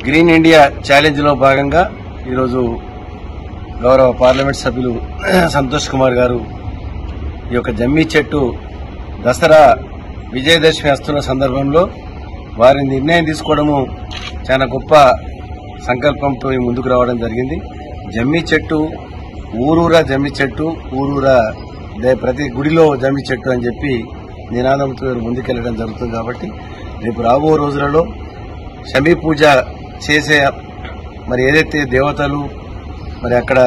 green India challenge లో భాగంగా ఈరోజు గౌరవ పార్లమెంట్ సభ్యులు సంతోష్ కుమార్ గారు ఈ యొక్క జమ్మి చెట్టు దసరా విజయదశమి వస్తున్న సందర్భంలో వారి నిర్ణయం తీసుకోవడము చాలా గొప్ప సంకల్పంతో ముందుకు రావడం జరిగింది జమ్మి చెట్టు ఊరూరా జమ్మి చెట్టు ఊరూరా దే- ప్రతి గుడిలో జమ్మి చెట్టు అని చెప్పి నినాదంతో వీరు ముందుకెళ్లడం జరుగుతుంది కాబట్టి రేపు రాబో రోజులలో శమీ పూజ చేసే మరి ఏదైతే దేవతలు మరి అక్కడ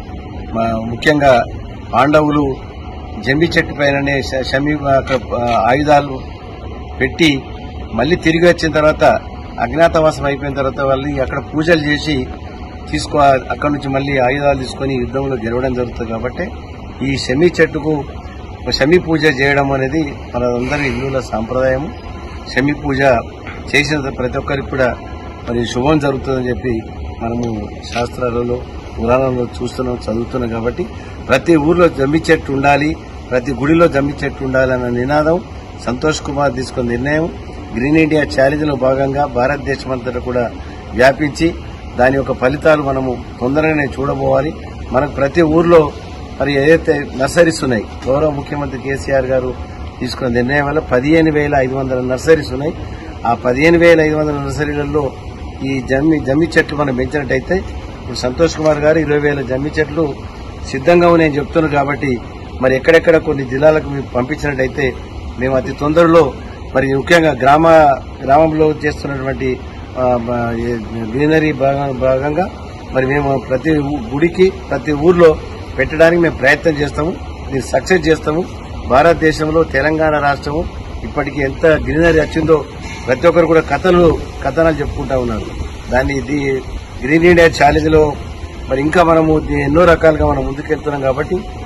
మ- ముఖ్యంగా పాండవులు జంబి చెట్టు పైననే శ- శమీ అక్కడ, ఆ, ఆయుధాలు పెట్టి మళ్ళీ తిరిగి వచ్చిన తర్వాత అజ్ఞాతవాసం అయిపోయిన తర్వాత వాళ్ళు అక్కడ పూజలు చేసి తీసుకో అక్కడ నుంచి మళ్ళీ ఆయుధాలు తీసుకొని యుద్ధంలో గెలవడం జరుగుతుంది కాబట్టి ఈ శమీ చెట్టుకు ఒక శమీ పూజ చేయడం అనేది మనందరి హిందువుల సాంప్రదాయము శమీ పూజ చేసిన ప్రతి ఒక్కరికి కూడా మరి శుభం జరుగుతుందని చెప్పి మనము శాస్త్రాలలో పురాణంలో చూస్తున్నాం చదువుతున్నాం కాబట్టి ప్రతి ఊర్లో జమ్మి చెట్టు ఉండాలి ప్రతి గుడిలో జమ్మి చెట్టు ఉండాలన్న నినాదం సంతోష్ కుమార్ తీసుకున్న నిర్ణయం గ్రీన్ ఇండియా ఛాలెంజ్ లో భాగంగా భారతదేశం అంతటా కూడా వ్యాపించి దాని యొక్క ఫలితాలు మనము తొందరగానే చూడబోవాలి మనకు ప్రతి ఊర్లో మరి ఏదైతే నర్సరీస్ ఉన్నాయి గౌరవ ముఖ్యమంత్రి కేసీఆర్ గారు తీసుకున్న నిర్ణయం వల్ల పదిహేను వేల ఐదు వందల నర్సరీస్ ఉన్నాయి ఆ పదిహేను వేల ఐదు వందల నర్సరీలలో ఈ జమ్మి జమ్మి చెట్లు మనం పెంచినట్టయితే ఇప్పుడు సంతోష్ కుమార్ గారు ఇరవై వేల జమ్మి చెట్లు సిద్ధంగా ఉన్నాయని చెప్తున్నారు కాబట్టి మరి ఎక్కడెక్కడ కొన్ని జిల్లాలకు మీరు పంపించినట్టయితే మేము అతి తొందరలో మరి ముఖ్యంగా గ్రామ గ్రామంలో చేస్తున్నటువంటి ఆ, బ- ఏ- గ్రీనరీ భాగం- భాగంగా మరి మేము ప్రతి ఊ- గుడికి ప్రతి ఊర్లో పెట్టడానికి మేము ప్రయత్నం చేస్తాము దీన్ని సక్సెస్ చేస్తాము భారతదేశంలో తెలంగాణ రాష్ట్రము ఇప్పటికి ఎంత గ్రీనరీ వచ్చిందో ప్రతి ఒక్కరు కూడా కథలు కథనాలు చెప్పుకుంటా ఉన్నారు దాన్ని ఇది గ్రీన్ ఇండియా ఛాలెంజ్ లో మరి ఇంకా మనము దీ- ఎన్నో రకాలుగా మనం ముందుకెళ్తున్నాం కాబట్టి